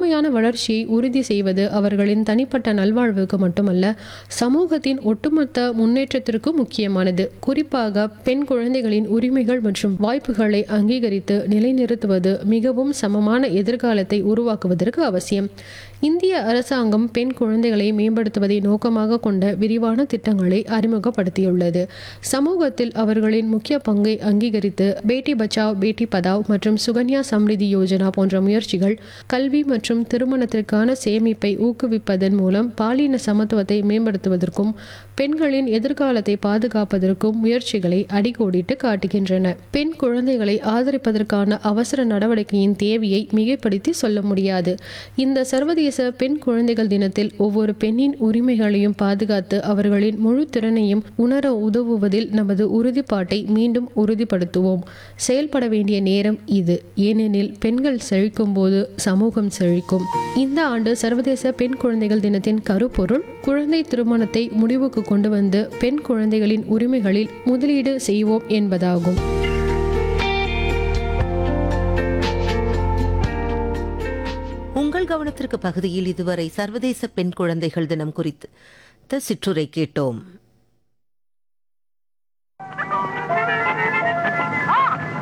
முழுமையான வளர்ச்சியை உறுதி செய்வது அவர்களின் தனிப்பட்ட நல்வாழ்வுக்கு மட்டுமல்ல சமூகத்தின் ஒட்டுமொத்த முன்னேற்றத்திற்கும் முக்கியமானது குறிப்பாக பெண் குழந்தைகளின் உரிமைகள் மற்றும் வாய்ப்புகளை அங்கீகரித்து நிலைநிறுத்துவது மிகவும் சமமான எதிர்காலத்தை உருவாக்குவதற்கு அவசியம் இந்திய அரசாங்கம் பெண் குழந்தைகளை மேம்படுத்துவதை நோக்கமாக கொண்ட விரிவான திட்டங்களை அறிமுகப்படுத்தியுள்ளது சமூகத்தில் அவர்களின் முக்கிய பங்கை அங்கீகரித்து பேட்டி பச்சாவ் பேட்டி பதாவ் மற்றும் சுகன்யா சம்ரிதி யோஜனா போன்ற முயற்சிகள் கல்வி மற்றும் திருமணத்திற்கான சேமிப்பை ஊக்குவிப்பதன் மூலம் பாலின சமத்துவத்தை மேம்படுத்துவதற்கும் பெண்களின் எதிர்காலத்தை பாதுகாப்பதற்கும் முயற்சிகளை அடிக்கோடிட்டு காட்டுகின்றன பெண் குழந்தைகளை ஆதரிப்பதற்கான அவசர நடவடிக்கையின் தேவையை மிகைப்படுத்தி சொல்ல முடியாது இந்த சர்வதேச பெண் குழந்தைகள் தினத்தில் ஒவ்வொரு பெண்ணின் உரிமைகளையும் பாதுகாத்து அவர்களின் முழு திறனையும் உணர உதவுவதில் நமது உறுதிப்பாட்டை மீண்டும் உறுதிப்படுத்துவோம் செயல்பட வேண்டிய நேரம் இது ஏனெனில் பெண்கள் செழிக்கும் போது சமூகம் செழிக்கும் இந்த ஆண்டு சர்வதேச பெண் குழந்தைகள் தினத்தின் கருப்பொருள் குழந்தை திருமணத்தை முடிவுக்கு கொண்டு வந்து பெண் குழந்தைகளின் உரிமைகளில் முதலீடு செய்வோம் என்பதாகும் உங்கள் கவனத்திற்கு பகுதியில் இதுவரை சர்வதேச பெண் குழந்தைகள் தினம் குறித்து த சிற்றுரை கேட்டோம்